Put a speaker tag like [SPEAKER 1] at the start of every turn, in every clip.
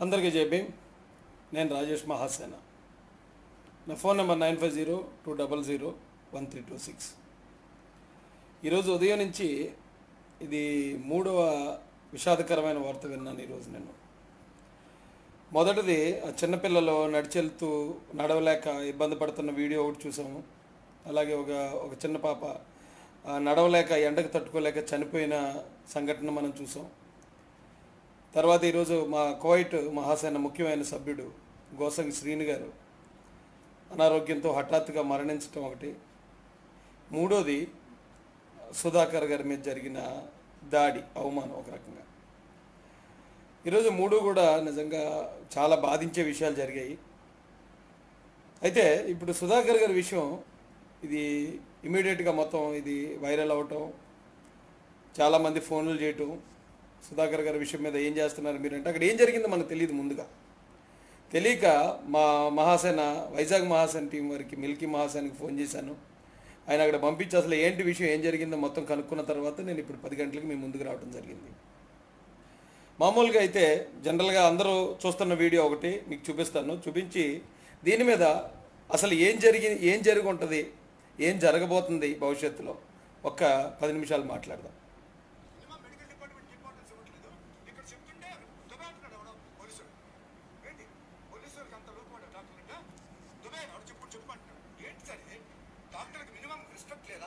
[SPEAKER 1] అందరికీ జేబీ నేను రాజేష్ మహాసేన నా phone number nine five zero two double zero one three two six ఈరోజు ఉదయం నుంచి ఇది మూడవ విషాదకరమైన వార్త విన్నాను ఈరోజు నేను మొదటిది ఆ చిన్నపిల్లలు నడిచెళ్తూ నడవలేక ఇబ్బంది పడుతున్న వీడియో ఒకటి చూసాము అలాగే ఒక ఒక చిన్న పాప ఆ, నడవలేక ఎండకు తట్టుకోలేక చనిపోయిన సంఘటన మనం చూసాం తర్వాత ఈరోజు మా కోవైట్ మహాసేన ముఖ్యమైన సభ్యుడు గోసంగి శ్రీను గారు అనారోగ్యంతో హఠాత్తుగా మరణించడం ఒకటి మూడోది సుధాకర్ గారి మీద జరిగిన దాడి అవమానం ఒక రకంగా ఈరోజు మూడు కూడా నిజంగా చాలా బాధించే విషయాలు జరిగాయి అయితే ఇప్పుడు సుధాకర్ గారి విషయం ఇది ఇమీడియట్గా మొత్తం ఇది వైరల్ అవటం చాలామంది ఫోన్లు చేయటం సుధాకర్ గారి విషయం మీద ఏం చేస్తున్నారు మీరు అంటే అక్కడ ఏం జరిగిందో మనకు తెలియదు ముందుగా తెలియక మా మహాసేన వైజాగ్ మహాసేన టీం వారికి మిల్కీ మహాసేనకి ఫోన్ చేశాను ఆయన అక్కడ పంపించి అసలు ఏంటి విషయం ఏం జరిగిందో మొత్తం కనుక్కున్న తర్వాత నేను ఇప్పుడు పది గంటలకు మీ ముందుకు రావడం జరిగింది మామూలుగా అయితే జనరల్గా అందరూ చూస్తున్న వీడియో ఒకటి మీకు చూపిస్తాను చూపించి దీని మీద అసలు ఏం జరిగి ఏం జరిగి ఉంటుంది ఏం జరగబోతుంది భవిష్యత్తులో ఒక్క పది నిమిషాలు మాట్లాడదాం
[SPEAKER 2] సినిమా మెడికల్ డిపార్ట్మెంట్ ఇంపార్టెన్స్ ఇవ్వట్లేదు ఇక్కడ చెప్తుంటే దుబాయ్ అంటున్నాడు ఎవడో పోలీసుడు ఏంటి పోలీసులకు అంత లోపల డాక్టర్గా దుబాయ్ ఎవడు చెప్పు చెప్పు అంటున్నాడు ఏంటి సార్ ఇది డాక్టర్కి మినిమం రెస్పెక్ట్ లేదా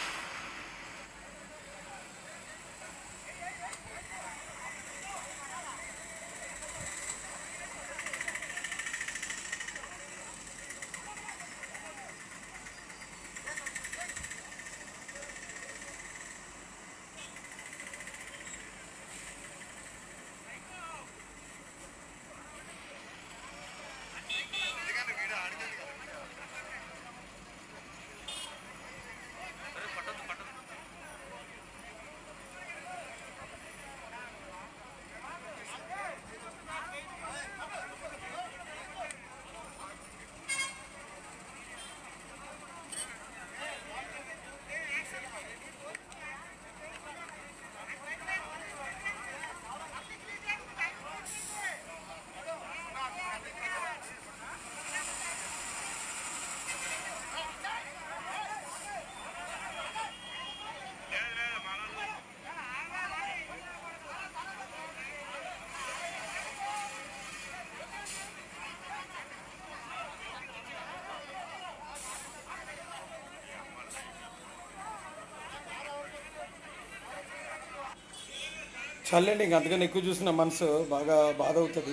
[SPEAKER 1] చల్లండి ఇంక అంతకన్నా ఎక్కువ చూసిన మనసు బాగా బాధ అవుతుంది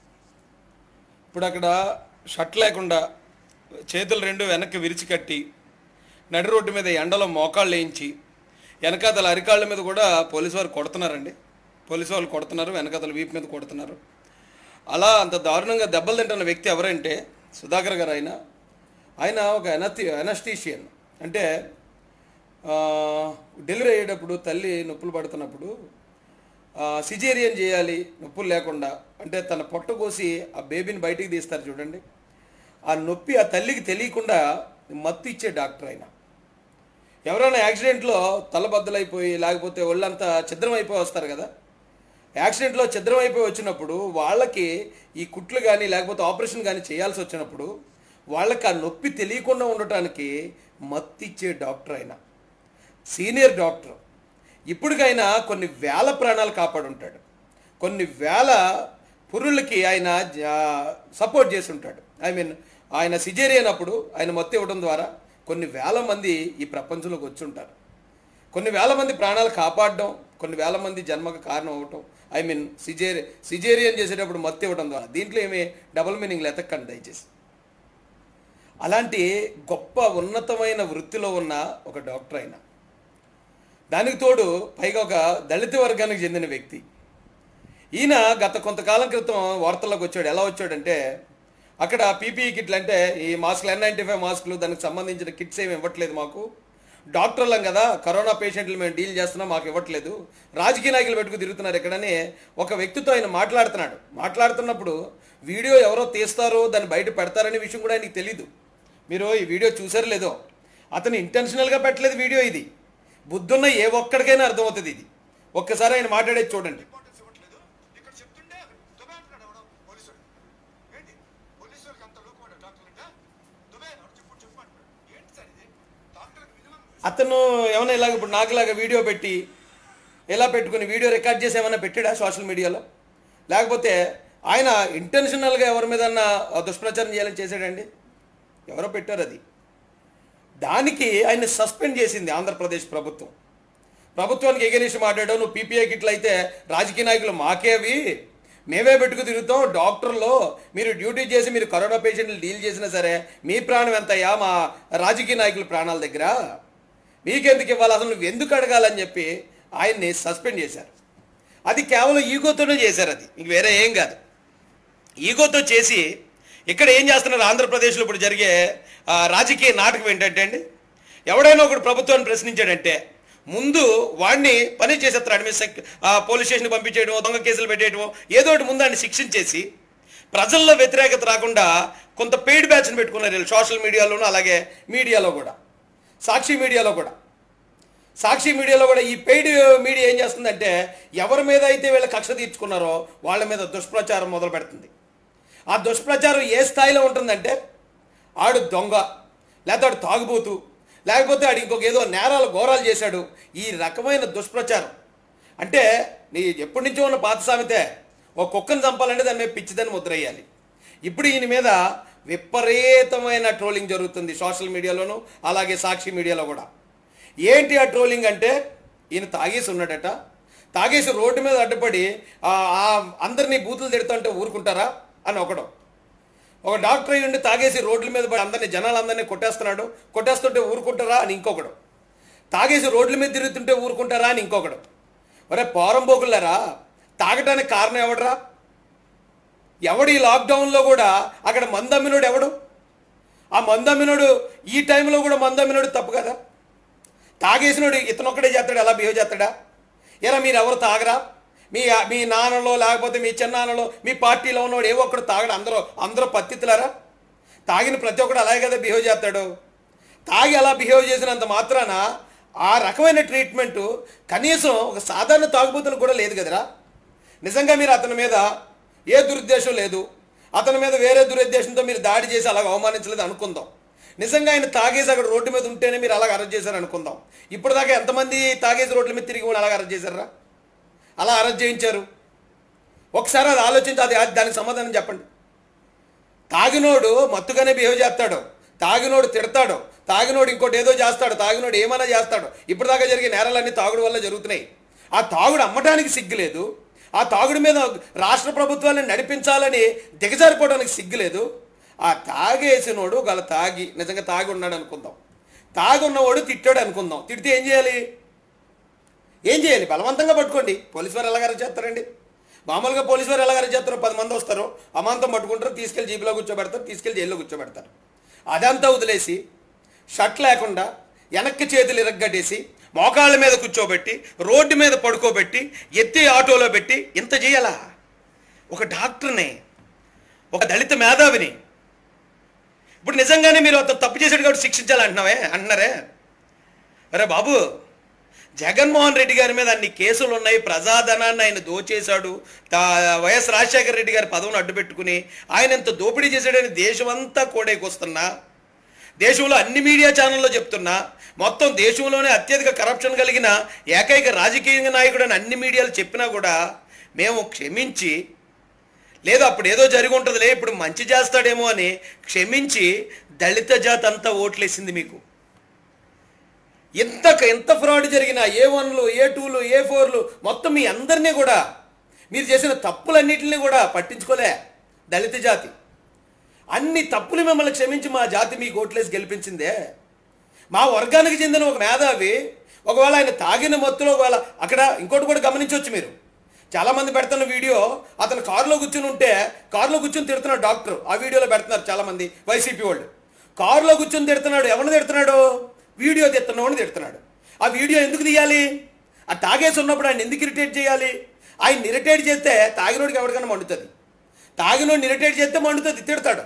[SPEAKER 1] ఇప్పుడు అక్కడ షర్ట్ లేకుండా చేతులు రెండు వెనక్కి విరిచి కట్టి నడి రోడ్డు మీద ఎండలో మోకాళ్ళు వేయించి వెనకాతల అరికాళ్ళ మీద కూడా పోలీసు వారు కొడుతున్నారండి పోలీసు వాళ్ళు కొడుతున్నారు వెనకాతల వీపు మీద కొడుతున్నారు అలా అంత దారుణంగా దెబ్బలు తింటున్న వ్యక్తి ఎవరంటే సుధాకర్ గారు ఆయన ఆయన ఒక ఎనస్థి ఎనస్టీషియన్ అంటే ఆ, డెలివరీ అయ్యేటప్పుడు తల్లి నొప్పులు పడుతున్నప్పుడు సిజేరియన్ చేయాలి నొప్పులు లేకుండా అంటే తన పొట్ట కోసి ఆ బేబీని బయటికి తీస్తారు చూడండి ఆ నొప్పి ఆ తల్లికి తెలియకుండా మత్తు ఇచ్చే డాక్టర్ ఆయన ఎవరైనా యాక్సిడెంట్లో తలబద్దలైపోయి లేకపోతే ఒళ్ళంతా ఛిద్రమైపోయి వస్తారు కదా యాక్సిడెంట్లో ఛిద్రమైపోయి వచ్చినప్పుడు వాళ్ళకి ఈ కుట్లు కానీ లేకపోతే ఆపరేషన్ కానీ చేయాల్సి వచ్చినప్పుడు వాళ్ళకి ఆ నొప్పి తెలియకుండా ఉండటానికి మత్తు ఇచ్చే డాక్టర్ ఆయన సీనియర్ డాక్టర్ ఇప్పటికైనా కొన్ని వేల ప్రాణాలు కాపాడుంటాడు కొన్ని వేల పురుళ్ళకి ఆయన సపోర్ట్ చేసి ఉంటాడు ఐ మీన్ ఆయన సిజేరియన్ అప్పుడు ఆయన మత్తు ఇవ్వడం ద్వారా కొన్ని వేల మంది ఈ ప్రపంచంలోకి వచ్చి ఉంటారు కొన్ని వేల మంది ప్రాణాలు కాపాడడం కొన్ని వేల మంది జన్మకు కారణం అవ్వటం ఐ మీన్ సిజేరి సిజేరియన్ చేసేటప్పుడు మత్తు ఇవ్వడం ద్వారా దీంట్లో ఏమీ డబుల్ మీనింగ్ ఎతక్కండి దయచేసి అలాంటి గొప్ప ఉన్నతమైన వృత్తిలో ఉన్న ఒక డాక్టర్ అయినా దానికి తోడు పైగా ఒక దళిత వర్గానికి చెందిన వ్యక్తి ఈయన గత కొంతకాలం క్రితం వార్తల్లోకి వచ్చాడు ఎలా వచ్చాడంటే అక్కడ పీపీఈ కిట్లు అంటే ఈ మాస్కులు ఎన్ నైంటీ ఫైవ్ మాస్కులు దానికి సంబంధించిన కిట్స్ ఏమి ఇవ్వట్లేదు మాకు డాక్టర్లం కదా కరోనా పేషెంట్లు మేము డీల్ చేస్తున్నాం మాకు ఇవ్వట్లేదు రాజకీయ నాయకులు పెట్టుకు తిరుగుతున్నారు ఎక్కడని ఒక వ్యక్తితో ఆయన మాట్లాడుతున్నాడు మాట్లాడుతున్నప్పుడు వీడియో ఎవరో తీస్తారో దాన్ని బయట పెడతారనే విషయం కూడా ఆయనకి తెలీదు మీరు ఈ వీడియో చూసారో లేదో అతను ఇంటెన్షనల్గా పెట్టలేదు వీడియో ఇది బుద్ధున్న ఏ ఒక్కడికైనా అర్థమవుతుంది ఇది ఒక్కసారి ఆయన మాట్లాడేది చూడండి
[SPEAKER 2] ఇంపార్టెన్స్ ఇవ్వట్లేదు ఇక్కడ చెప్తుంటే దుబాయ్ అంటున్నాడు ఎవడో
[SPEAKER 1] అతను ఏమైనా ఇలాగ ఇప్పుడు నాకులాగా వీడియో పెట్టి ఎలా పెట్టుకుని వీడియో రికార్డ్ చేసి ఏమైనా పెట్టాడా సోషల్ మీడియాలో లేకపోతే ఆయన ఇంటెన్షనల్గా ఎవరి మీద దుష్ప్రచారం చేయాలని చేశాడండి ఎవరో పెట్టారు అది దానికి ఆయన సస్పెండ్ చేసింది ఆంధ్రప్రదేశ్ ప్రభుత్వం ప్రభుత్వానికి ఎగరేసి మాట్లాడావు నువ్వు పీపీఐ కిట్లు అయితే రాజకీయ నాయకులు మాకేవి మేమే పెట్టుకు తిరుగుతాం డాక్టర్లు మీరు డ్యూటీ చేసి మీరు కరోనా పేషెంట్లు డీల్ చేసినా సరే మీ ప్రాణం ఎంతయ్యా మా రాజకీయ నాయకుల ప్రాణాల దగ్గర మీకెందుకు ఇవ్వాలి అసలు నువ్వు ఎందుకు అడగాలని చెప్పి ఆయన్ని సస్పెండ్ చేశారు అది కేవలం ఈగోతోనే చేశారు అది ఇంక వేరే ఏం కాదు ఈగోతో చేసి ఇక్కడ ఏం చేస్తున్నారు ఆంధ్రప్రదేశ్లో ఇప్పుడు జరిగే ఆ, రాజకీయ నాటకం ఏంటంటే అండి ఎవడైనా ఒకడు ప్రభుత్వాన్ని ప్రశ్నించాడంటే ముందు వాడిని పని చేసేస్తారు మీద సెక్ ఆ, పోలీస్ స్టేషన్కి పంపించేయడం దొంగ కేసులు పెట్టేయడం ఏదో ఒకటి ముందు ఆయన శిక్షించేసి ప్రజల్లో వ్యతిరేకత రాకుండా కొంత పెయిడ్ బ్యాచ్ని పెట్టుకున్నారు వీళ్ళు సోషల్ మీడియాలోనూ అలాగే మీడియాలో కూడా సాక్షి మీడియాలో కూడా సాక్షి మీడియాలో కూడా ఈ పెయిడ్ మీడియా ఏం చేస్తుందంటే ఎవరి మీద అయితే వీళ్ళ కక్ష తీర్చుకున్నారో వాళ్ళ మీద దుష్ప్రచారం మొదలు పెడుతుంది ఆ దుష్ప్రచారం ఏ స్థాయిలో ఉంటుందంటే ఆడు దొంగ లేకపోతే ఆడు తాగుబోతు లేకపోతే ఆడు ఇంకొక ఏదో నేరాలు ఘోరాలు చేశాడు ఈ రకమైన దుష్ప్రచారం అంటే నీ ఎప్పటి నుంచో ఉన్న పాత సామెతే ఒక కుక్కను చంపాలంటే దాని మీద పిచ్చిదని ముద్రయ్యాలి ఇప్పుడు ఈయన మీద విపరీతమైన ట్రోలింగ్ జరుగుతుంది సోషల్ మీడియాలోను అలాగే సాక్షి మీడియాలో కూడా ఏంటి ఆ ట్రోలింగ్ అంటే ఈయన తాగేసి ఉన్నాడట తాగేసి రోడ్డు మీద అడ్డుపడి ఆ, ఆ అందరినీ బూతులు తిడుతుంటే ఊరుకుంటారా అని ఒకడు ఒక డాక్టర్ అయ్యి ఉండి తాగేసి రోడ్ల మీద పడి అందరినీ జనాలందరినీ కొట్టేస్తున్నాడు కొట్టేస్తుంటే ఊరుకుంటారా అని ఇంకొకడు తాగేసి రోడ్ల మీద తిరుగుతుంటే ఊరుకుంటారా అని ఇంకొకడు ఒరే పోరంబోకులరా తాగటానికి కారణం ఎవడరా ఎవడు ఈ లాక్డౌన్లో కూడా అక్కడ మందమ్మినోడు ఎవడు ఆ మందమ్మినోడు ఈ టైంలో కూడా మందమ్మినోడు తప్పు కదా తాగేసినోడు ఇతనొక్కడే చేస్తాడు ఎలా బిహేవ్ చేస్తాడా ఎరా మీరు ఎవరు తాగరా మీ మీ నాన్నలో లేకపోతే మీ చిన్నాన్నలో మీ పార్టీలో ఉన్నవాడు ఏ ఒక్కడు తాగడు అందరూ అందరూ పత్తితులారా తాగిన ప్రతి ఒక్కడు అలాగే కదా బిహేవ్ చేస్తాడు తాగి అలా బిహేవ్ చేసినంత మాత్రాన ఆ రకమైన ట్రీట్మెంటు కనీసం ఒక సాధారణ తాగుబోతులకు కూడా లేదు కదరా నిజంగా మీరు అతని మీద ఏ దురుద్దేశం లేదు అతని మీద వేరే దురుద్దేశంతో మీరు దాడి చేసి అలాగ అవమానించలేదు అనుకుందాం నిజంగా ఆయన తాగేసి అక్కడ రోడ్డు మీద ఉంటేనే మీరు అలాగ అరెస్ట్ చేశారు అనుకుందాం ఇప్పుడు దాకా ఎంతమంది తాగేసి రోడ్ల మీద తిరిగి వాళ్ళు అలాగ అరెస్ట్ చేశారా అలా అరెస్ట్ చేయించారు ఒకసారి అది ఆలోచించి అది అది దానికి సమాధానం చెప్పండి తాగినోడు మత్తుగానే బిహేవ్ చేస్తాడు తాగినోడు తిడతాడు తాగినోడు ఇంకోటి ఏదో చేస్తాడు తాగినోడు ఏమైనా చేస్తాడు ఇప్పటిదాకా జరిగే నేరాలన్నీ తాగుడు వల్ల జరుగుతున్నాయి ఆ తాగుడు అమ్మటానికి సిగ్గు లేదు ఆ తాగుడు మీద రాష్ట్ర ప్రభుత్వాన్ని నడిపించాలని దిగజారిపోవడానికి సిగ్గు లేదు ఆ తాగేసినోడు గల తాగి నిజంగా తాగి ఉన్నాడు అనుకుందాం తాగి ఉన్నవాడు తిట్టాడు అనుకుందాం తిడితే ఏం చేయాలి ఏం చేయాలి బలవంతంగా పట్టుకోండి పోలీసు వారు ఎలాగ అరెస్ట్ చేస్తారండి మామూలుగా పోలీసు వారు ఎలాగ అరెస్ట్ చేస్తారో పది మంది వస్తారు అమాంతం పట్టుకుంటారు తీసుకెళ్ళి జీబులో కూర్చోబెడతారు తీసుకెళ్ళి జైల్లో కూర్చోబెడతారు అదంతా వదిలేసి షర్ట్ లేకుండా వెనక్కి చేతులు ఇరగ్గట్టేసి మోకాళ్ళ మీద కూర్చోబెట్టి రోడ్డు మీద పడుకోబెట్టి ఎత్తి ఆటోలో పెట్టి ఇంత చేయాలా ఒక డాక్టర్ని ఒక దళిత మేధావిని ఇప్పుడు నిజంగానే మీరు అతను తప్పు చేశాడు కాబట్టి శిక్షించాలంటున్నావే అంటున్నారే అరే బాబు జగన్మోహన్ రెడ్డి గారి మీద అన్ని కేసులు ఉన్నాయి ప్రజాధనాన్ని ఆయన దోచేశాడు తా- వైఎస్ రాజశేఖర రెడ్డి గారి పదవిని అడ్డుపెట్టుకుని ఆయన ఎంత దోపిడీ చేశాడని దేశమంతా కోడైకొస్తున్నా దేశంలో అన్ని మీడియా ఛానల్లో చెప్తున్నా మొత్తం దేశంలోనే అత్యధిక కరప్షన్ కలిగిన ఏకైక రాజకీయ నాయకుడు అని అన్ని మీడియాలు చెప్పినా కూడా మేము క్షమించి లేదు అప్పుడు ఏదో జరిగి ఉంటుందిలే ఇప్పుడు మంచి చేస్తాడేమో అని క్షమించి దళిత జాతి అంతా ఓట్లేసింది మీకు ఎంత ఎంత ఫ్రాడ్ జరిగినా ఏ వన్లు ఏ టూలు ఏ ఫోర్లు మొత్తం మీ అందరినీ కూడా మీరు చేసిన తప్పులన్నిటిని కూడా పట్టించుకోలే దళిత జాతి అన్ని తప్పులు మిమ్మల్ని క్షమించి మా జాతి మీ ఓట్లేసి గెలిపించిందే మా వర్గానికి చెందిన ఒక మేధావి ఒకవేళ ఆయన తాగిన మత్తులో ఒకవేళ అక్కడ ఇంకోటి కూడా గమనించవచ్చు మీరు చాలామంది పెడుతున్న వీడియో అతను కారులో కూర్చుని ఉంటే కారులో కూర్చుని తిడుతున్నాడు డాక్టర్ ఆ వీడియోలో పెడుతున్నారు చాలామంది వైసీపీ వాళ్ళు కారులో కూర్చుని తిడుతున్నాడు ఎవరిని తిడుతున్నాడు వీడియో తిడుతున్నాడు తిడుతున్నాడు ఆ వీడియో ఎందుకు తీయాలి ఆ తాగేసి ఉన్నప్పుడు ఆయన ఎందుకు ఇరిటేట్ చేయాలి ఆయన ఇరిటేట్ చేస్తే తాగినోడికి ఎవరికైనా మండుతుంది తాగినోడిని ఇరిటేట్ చేస్తే మండుతుంది తిడతాడు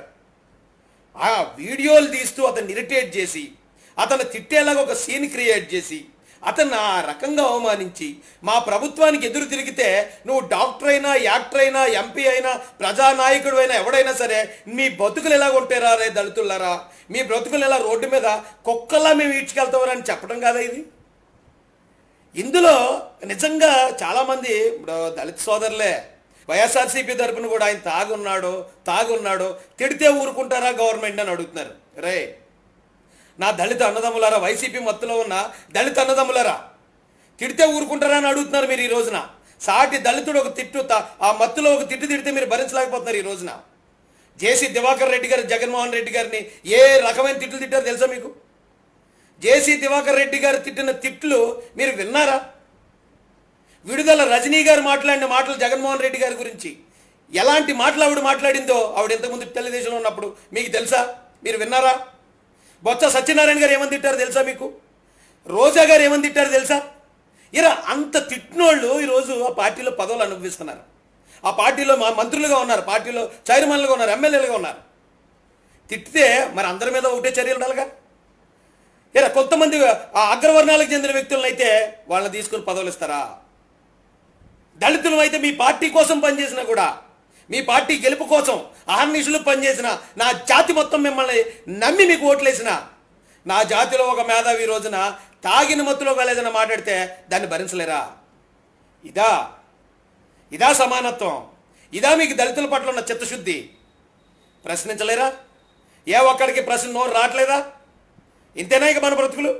[SPEAKER 1] ఆ వీడియోలు తీస్తూ అతన్ని ఇరిటేట్ చేసి అతను తిట్టేలాగా ఒక సీన్ క్రియేట్ చేసి అతన్ని ఆ రకంగా అవమానించి మా ప్రభుత్వానికి ఎదురు తిరిగితే నువ్వు డాక్టర్ అయినా యాక్టర్ అయినా ఎంపీ అయినా ప్రజానాయకుడు అయినా ఎవడైనా సరే మీ బతుకులు ఎలా ఉంటారా రే దళితులారా మీ బ్రతుకులు ఎలా రోడ్డు మీద కుక్కల్లా మేము ఈడ్చుకెళ్తామని చెప్పడం కాదా ఇది ఇందులో నిజంగా చాలామంది ఇప్పుడు దళిత సోదరులే వైఎస్ఆర్సీపీ తరపున కూడా ఆయన తాగున్నాడు తాగున్నాడు తిడితే ఊరుకుంటారా గవర్నమెంట్ అని అడుగుతున్నారు రే నా దళిత అన్నదమ్ములారా వైసీపీ మత్తులో ఉన్న దళిత అన్నదమ్ములారా తిడితే ఊరుకుంటారా అని అడుగుతున్నారు మీరు ఈ రోజున సాటి దళితుడు ఒక తిట్టు తా- ఆ మత్తులో ఒక తిట్టు తిడితే మీరు భరించలేకపోతున్నారు ఈ రోజున జేసీ దివాకర్ రెడ్డి గారు జగన్మోహన్ రెడ్డి గారిని ఏ రకమైన తిట్లు తిట్టారో తెలుసా మీకు జేసీ దివాకర్ రెడ్డి గారు తిట్టిన తిట్లు మీరు విన్నారా విడుదల రజనీ గారు మాట్లాడిన మాటలు జగన్మోహన్ రెడ్డి గారి గురించి ఎలాంటి మాటలు ఆవిడ మాట్లాడిందో ఆవిడ ఇంతకుముందు తెలుగుదేశంలో ఉన్నప్పుడు మీకు తెలుసా మీరు విన్నారా బొత్స సత్యనారాయణ గారు ఏమని తిట్టారు తెలుసా మీకు రోజా గారు ఏమని తిట్టారు తెలుసా ఇరా అంత తిట్టినోళ్ళు ఈరోజు ఆ పార్టీలో పదవులు అనుభవిస్తున్నారు ఆ పార్టీలో మా మంత్రులుగా ఉన్నారు పార్టీలో చైర్మన్లుగా ఉన్నారు ఎమ్మెల్యేలుగా ఉన్నారు తిట్టితే మరి అందరి మీద ఒకటే చర్యలు ఉండాలిగా ఇరా కొంతమంది ఆ అగ్రవర్ణాలకు చెందిన వ్యక్తులను అయితే వాళ్ళని తీసుకుని పదవులు ఇస్తారా దళితులు అయితే మీ పార్టీ కోసం పనిచేసినా కూడా మీ పార్టీ గెలుపు కోసం అహర్నిశలు పనిచేసిన నా జాతి మొత్తం మిమ్మల్ని నమ్మి మీకు ఓట్లేసిన నా జాతిలో ఒక మేధావి ఈ రోజున తాగిన మత్తులో వెళ్ళేదన్న మాట్లాడితే దాన్ని భరించలేరా ఇదా ఇదా సమానత్వం ఇదా మీకు దళితుల పట్ల ఉన్న చిత్తశుద్ధి ప్రశ్నించలేరా ఏ ఒక్కడికి ప్రశ్న నోరు రావట్లేదా ఇంతేనా ఇక మన బ్రతుకులు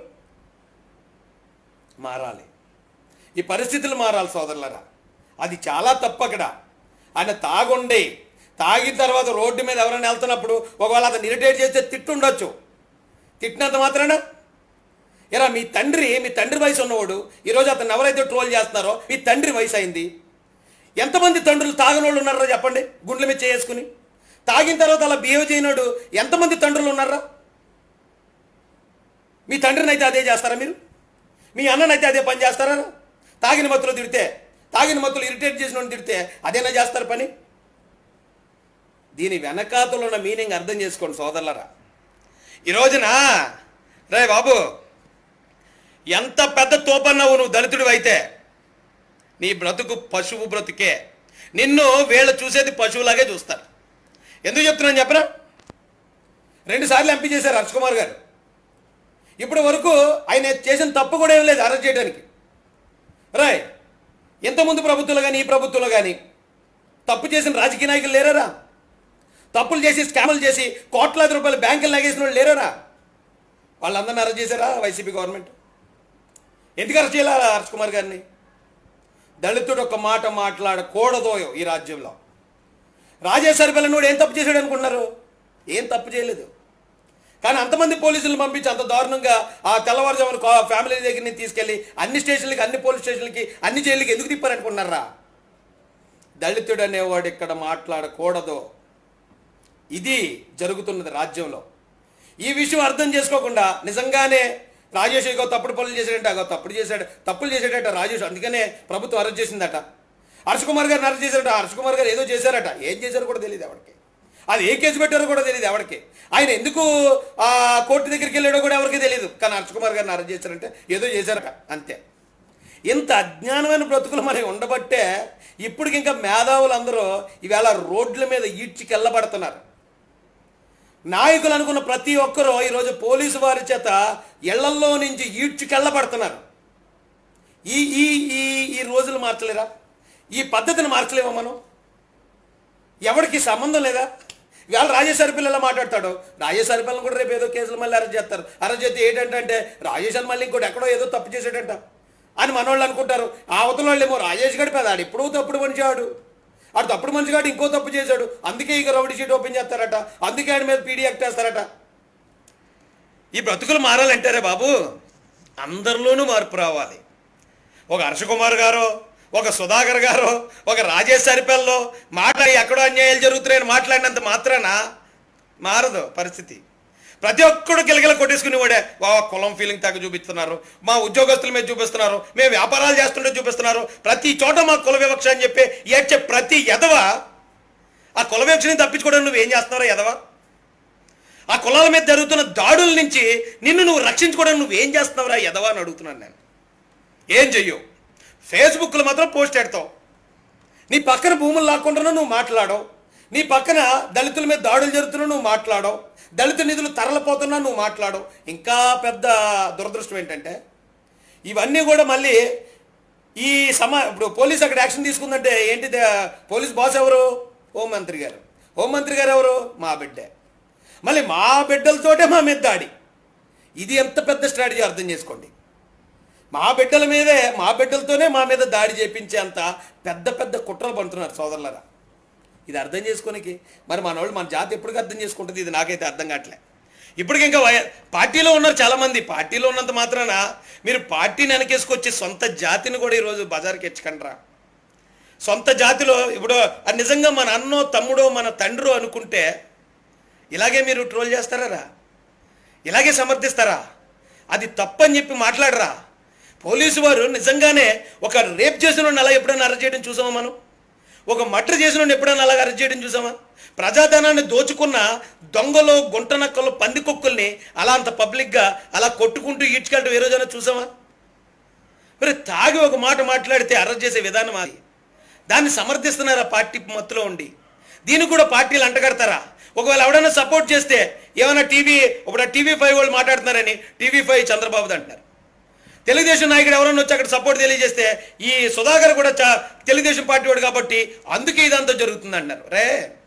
[SPEAKER 1] మారాలి ఈ పరిస్థితులు మారాలి సోదరులరా అది చాలా తప్పు అక్కడ ఆయన తాగుండి తాగిన తర్వాత రోడ్డు మీద ఎవరైనా వెళ్తున్నప్పుడు ఒకవేళ అతను ఇరిటేట్ చేస్తే తిట్టుండొచ్చు తిట్టినంత మాత్రాన ఎరా మీ తండ్రి మీ తండ్రి వయసు ఉన్నవాడు ఈరోజు అతను ఎవరైతే ట్రోల్ చేస్తున్నారో మీ తండ్రి వయసు అయింది ఎంతమంది తండ్రులు తాగనోళ్ళు ఉన్నారో చెప్పండి గుండెల మీద చేసుకుని తాగిన తర్వాత అలా బిహేవ్ చేయనోడు ఎంతమంది తండ్రులు ఉన్నారా మీ తండ్రిని అయితే అదే చేస్తారా మీరు మీ అన్ననైతే అదే పని చేస్తారా తాగిన మత్తులో తిడితే తాగిన మత్తులు ఇరిటేట్ చేసిన వాడిని తిడితే అదేనా చేస్తారు పని దీని వెనకాతలో ఉన్న మీనింగ్ అర్థం చేసుకోండి సోదరులరా ఈ రోజున రే బాబు ఎంత పెద్ద తోపన్నావు నువ్వు దళితుడు అయితే నీ బ్రతుకు పశువు బ్రతుకే నిన్ను వీళ్ళు చూసేది పశువులాగే చూస్తారు ఎందుకు చెప్తున్నాను చెప్పరా రెండుసార్లు ఎంపీ చేశారు హర్ష్ కుమార్ గారు ఇప్పటి వరకు ఆయన చేసిన తప్పు కూడా ఏం లేదు అరెస్ట్ చేయడానికి రాయ్ ఇంతకుముందు ప్రభుత్వంలో కానీ ఈ ప్రభుత్వంలో కానీ తప్పు చేసిన రాజకీయ నాయకులు లేరారా తప్పులు చేసి స్కాములు చేసి కోట్లాది రూపాయలు బ్యాంకులు లాగేసిన వాళ్ళు లేరారా వాళ్ళందరిని అరెస్ట్ చేశారా వైసీపీ గవర్నమెంట్ ఎందుకు అరెస్ట్ చేయాలా హర్ష్ కుమార్ గారిని దళితుడు ఒక మాట మాట్లాడకూడదో ఈ రాజ్యంలో రాజేశ్వరి పిల్లనోడు ఏం తప్పు చేశాడు అనుకున్నారు ఏం తప్పు చేయలేదు కానీ అంతమంది పోలీసులు పంపించి అంత దారుణంగా ఆ తెల్లవారుజామున కా- ఫ్యామిలీ దగ్గర నుంచి తీసుకెళ్ళి అన్ని స్టేషన్లకి అన్ని పోలీస్ స్టేషన్లకి అన్ని జైళ్ళకి ఎందుకు తిప్పారనుకున్నారా దళితుడు అనేవాడు ఇక్కడ మాట్లాడకూడదు ఇది జరుగుతున్నది రాజ్యంలో ఈ విషయం అర్థం చేసుకోకుండా నిజంగానే రాజేష్ ఇగో తప్పుడు పనులు చేశాడంట అగో తప్పుడు చేశాడు తప్పులు చేశాడట రాజేష్ అందుకనే ప్రభుత్వం అరెస్ట్ చేసిందట హర్ష కుమార్ గారిని అరెస్ట్ చేశారట హర్ష కుమార్ గారు ఏదో చేశారట ఏం చేశారో కూడా తెలియదు ఎవరికి అది ఏ కేసు పెట్టారో కూడా తెలియదు ఎవరికి ఆయన ఎందుకు ఆ కోర్టు దగ్గరికి వెళ్ళాడో కూడా ఎవరికి తెలియదు కానీ హర్ష కుమార్ గారిని అరెస్ట్ చేశారంటే ఏదో చేశారట అంతే ఇంత అజ్ఞానమైన బ్రతుకులు మనకి ఉండబట్టే ఇప్పటికి ఇంకా మేధావులందరూ ఈవేళ రోడ్ల మీద ఈడ్చికెళ్ళబడుతున్నారు నాయకులు అనుకున్న ప్రతి ఒక్కరూ ఈరోజు పోలీసు వారి చేత ఇళ్లల్లో నుంచి ఈడ్చుకెళ్ళబడుతున్నారు ఈ ఈ ఈ ఈ రోజులు మార్చలేరా ఈ పద్ధతిని మార్చలేమా మనం ఎవరికి సంబంధం లేదా ఇవాళ రాజేశ్వరి పిల్లలు మాట్లాడతాడు రాజేశ్వరి పిల్లలు కూడా రేపు ఏదో కేసులు మళ్ళీ అరెస్ట్ చేస్తారు అరెస్ట్ చేస్తే ఏంటంటే అంటే రాజేశ్వరి మళ్ళీ ఇంకోటి ఎక్కడో ఏదో తప్పు చేశాడంట అని మనోళ్ళు అనుకుంటారు ఆ అవతల వాళ్ళు ఏమో రాజేష్ గడి పెదాడు ఎప్పుడూ తప్పుడు మనిషి ఆడు ఆడు తప్పుడు మనిషి కాడు ఇంకో తప్పు చేశాడు అందుకే ఇక రౌడీ షీట్ ఓపెన్ చేస్తారట అందుకే ఆయన మీద పీడీ యాక్ట్ వేస్తారట ఈ బ్రతుకులు మారాలంటారే బాబు అందరిలోనూ మార్పు రావాలి ఒక హర్ష కుమార్ గారు ఒక సుధాకర్ గారు ఒక రాజేష్ సరిపల్లో మాట్లాడి ఎక్కడో అన్యాయాలు జరుగుతున్నాయని మాట్లాడినంత మాత్రాన మారదు పరిస్థితి ప్రతి ఒక్కడు గిలగిల కొట్టేసుకునేవాడే వా కులం ఫీలింగ్ తగ్గ చూపిస్తున్నారు మా ఉద్యోగస్తుల మీద చూపిస్తున్నారు మేము వ్యాపారాలు చేస్తుంటే చూపిస్తున్నారు ప్రతి చోట మా కుల వివక్ష అని చెప్పి ఏడ్చే ప్రతి ఎదవ ఆ కుల వివక్షని తప్పించుకోవడం నువ్వేం చేస్తున్నారో ఎదవ ఆ కులాల మీద జరుగుతున్న దాడుల నుంచి నిన్ను నువ్వు రక్షించుకోవడం నువ్వేం చేస్తున్నావురా ఎదవా అని అడుగుతున్నాను నేను ఏం చెయ్యవు ఫేస్బుక్లో మాత్రం పోస్ట్ పెడతావు నీ పక్కన భూములు లాక్కుంటున్నా నువ్వు మాట్లాడవు నీ పక్కన దళితుల మీద దాడులు జరుగుతున్నా నువ్వు మాట్లాడవు దళిత నిధులు తరలిపోతున్నా నువ్వు మాట్లాడవు ఇంకా పెద్ద దురదృష్టం ఏంటంటే ఇవన్నీ కూడా మళ్ళీ ఈ సమా ఇప్పుడు పోలీస్ అక్కడ యాక్షన్ తీసుకుందంటే ఏంటి ద- పోలీస్ బాస్ ఎవరు హోంమంత్రి గారు హోంమంత్రి గారు ఎవరు మా బిడ్డే మళ్ళీ మా బిడ్డలతోటే మా మీద దాడి ఇది ఎంత పెద్ద స్ట్రాటజీ అర్థం చేసుకోండి మా బిడ్డల మీదే మా బిడ్డలతోనే మా మీద దాడి చేపించేంత పెద్ద పెద్ద కుట్రలు పండుతున్నారు సోదరులరా ఇది అర్థం చేసుకోనికి మరి మన వాళ్ళు మన జాతి ఎప్పటికీ అర్థం చేసుకుంటుంది ఇది నాకైతే అర్థం కావట్లే ఇప్పటికి ఇంకా వయ పార్టీలో ఉన్నారు చాలామంది పార్టీలో ఉన్నంత మాత్రాన మీరు పార్టీని వెనకేసుకొచ్చి సొంత జాతిని కూడా ఈరోజు బజార్కి ఎచ్చకండ్రా సొంత జాతిలో ఇప్పుడు అది నిజంగా మన అన్నో తమ్ముడో మన తండ్రో అనుకుంటే ఇలాగే మీరు ట్రోల్ చేస్తారా ఇలాగే సమర్థిస్తారా అది తప్పని చెప్పి మాట్లాడరా పోలీసు వారు నిజంగానే ఒక రేప్ చేసిన వాడిని అలా ఎప్పుడైనా అరెస్ట్ చేయడం చూసామా మనం ఒక మర్డర్ చేసిన వాడిని ఎప్పుడైనా అలాగ అరెస్ట్ చేయడం చూసామా ప్రజాధనాన్ని దోచుకున్న దొంగలు గుంటనక్కలు పందికొక్కుల్ని అలా అంత పబ్లిక్గా అలా కొట్టుకుంటూ ఈడ్చుకెళ్ళటం ఏ రోజైనా చూసామా మరి తాగి ఒక మాట మాట్లాడితే అరెస్ట్ చేసే విధానం అది దాన్ని సమర్థిస్తున్నారా పార్టీ మత్తులో ఉండి దీన్ని కూడా పార్టీలు అంటగడతారా ఒకవేళ ఎవడైనా సపోర్ట్ చేస్తే ఏమైనా టీవీ ఇప్పుడు టీవీ ఫైవ్ వాళ్ళు మాట్లాడుతున్నారని టీవీ ఫైవ్ చంద్రబాబుది అంటున్నారు తెలుగుదేశం నాయకుడు ఎవరైనా వచ్చి అక్కడ సపోర్ట్ తెలియజేస్తే ఈ సుధాకర్ కూడా చా- తెలుగుదేశం పార్టీ వాడు కాబట్టి అందుకే ఇదంతా జరుగుతుంది అంటున్నారు రే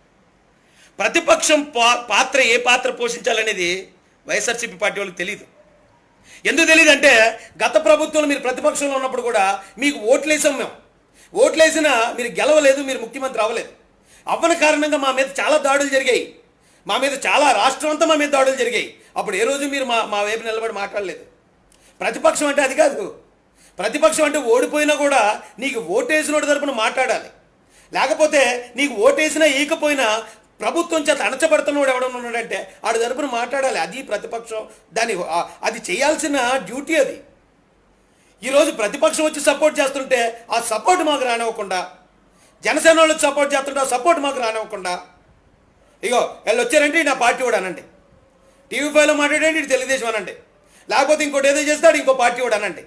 [SPEAKER 1] ప్రతిపక్షం పా- పాత్ర ఏ పాత్ర పోషించాలనేది వైఎస్ఆర్సీపీ పార్టీ వాళ్ళకి తెలియదు ఎందుకు తెలియదు అంటే గత ప్రభుత్వంలో మీరు ప్రతిపక్షంలో ఉన్నప్పుడు కూడా మీకు ఓట్లు వేసాం మేము ఓట్లు వేసినా మీరు గెలవలేదు మీరు ముఖ్యమంత్రి అవ్వలేదు అవ్వని కారణంగా మా మీద చాలా దాడులు జరిగాయి మా మీద చాలా రాష్ట్రం అంతా మా మీద దాడులు జరిగాయి అప్పుడు ఏ రోజు మీరు మా మా వైపు నిలబడి మాట్లాడలేదు ప్రతిపక్షం అంటే అది కాదు ప్రతిపక్షం అంటే ఓడిపోయినా కూడా నీకు ఓటేసినోడి తరపున మాట్లాడాలి లేకపోతే నీకు ఓటేసినా ఈకపోయినా ప్రభుత్వం చేత అణచబడుతున్నవాడు ఎవడన్నా ఉన్నాడంటే ఆడి తరపున మాట్లాడాలి అది ప్రతిపక్షం దాని ఆ- అది చేయాల్సిన డ్యూటీ అది ఈరోజు ప్రతిపక్షం వచ్చి సపోర్ట్ చేస్తుంటే ఆ సపోర్ట్ మాకు రానివ్వకుండా జనసేన వాళ్ళకి సపోర్ట్ చేస్తుంటే ఆ సపోర్ట్ మాకు రానివ్వకుండా ఇగో వీళ్ళు వచ్చారంటే నా పార్టీ కూడా అనండి టీవీ ఫైవ్లో మాట్లాడండి ఇటు తెలుగుదేశం అనండి లేకపోతే ఇంకోటి ఏదో చేస్తాడు ఇంకో పార్టీ కూడా అనండి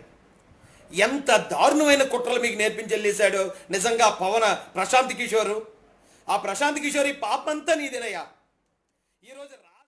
[SPEAKER 1] ఎంత దారుణమైన కుట్రలు మీకు నేర్పించి వెళ్ళేశాడు నిజంగా పవన ప్రశాంత్ కిషోరు ఆ ప్రశాంత్ కిషోర్ ఈ పాపంతా నీదేనయ్యా ఈరోజు